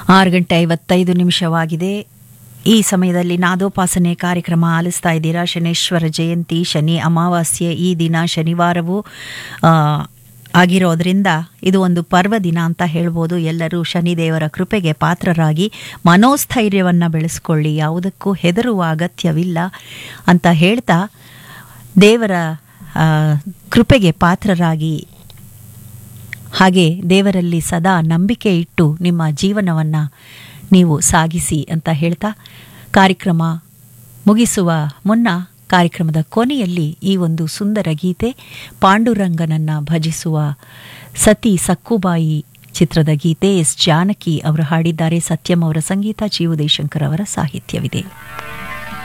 ಆರು ಗಂಟೆ ಐವತ್ತೈದು ನಿಮಿಷವಾಗಿದೆ ಈ ಸಮಯದಲ್ಲಿ ನಾದೋಪಾಸನೆ ಕಾರ್ಯಕ್ರಮ ಆಲಿಸ್ತಾ ಇದ್ದೀರಾ ಶನೇಶ್ವರ ಜಯಂತಿ ಶನಿ ಅಮಾವಾಸ್ಯೆ ಈ ದಿನ ಶನಿವಾರವೂ ಆ, ಆಗಿರೋದ್ರಿಂದ ಇದು ಒಂದು ಪರ್ವ ದಿನ ಅಂತ ಹೇಳ್ಬೋದು ಎಲ್ಲರೂ ಶನಿದೇವರ ಕೃಪೆಗೆ ಪಾತ್ರರಾಗಿ ಮನೋಸ್ಥೈರ್ಯವನ್ನು ಬೆಳೆಸ್ಕೊಳ್ಳಿ ಯಾವುದಕ್ಕೂ ಹೆದರುವ ಅಗತ್ಯವಿಲ್ಲ ಅಂತ ಹೇಳ್ತಾ ದೇವರ ಆ, ಕೃಪೆಗೆ ಪಾತ್ರರಾಗಿ ಹಾಗೆ ದೇವರಲ್ಲಿ ಸದಾ ನಂಬಿಕೆ ಇಟ್ಟು ನಿಮ್ಮ ಜೀವನವನ್ನು ನೀವು ಸಾಗಿಸಿ ಅಂತ ಹೇಳ್ತಾ ಕಾರ್ಯಕ್ರಮ ಮುಗಿಸುವ ಮುನ್ನ ಕಾರ್ಯಕ್ರಮದ ಕೊನೆಯಲ್ಲಿ ಈ ಒಂದು ಸುಂದರ ಗೀತೆ ಪಾಂಡುರಂಗನನ್ನ ಭಜಿಸುವ ಸತಿ ಸಕ್ಕುಬಾಯಿ ಚಿತ್ರದ ಗೀತೆ ಎಸ್ ಜಾನಕಿ ಅವರು ಹಾಡಿದ್ದಾರೆ ಸತ್ಯಂ ಅವರ ಸಂಗೀತ ಜಿ ಉದಯಶಂಕರ್ ಅವರ ಸಾಹಿತ್ಯವಿದೆ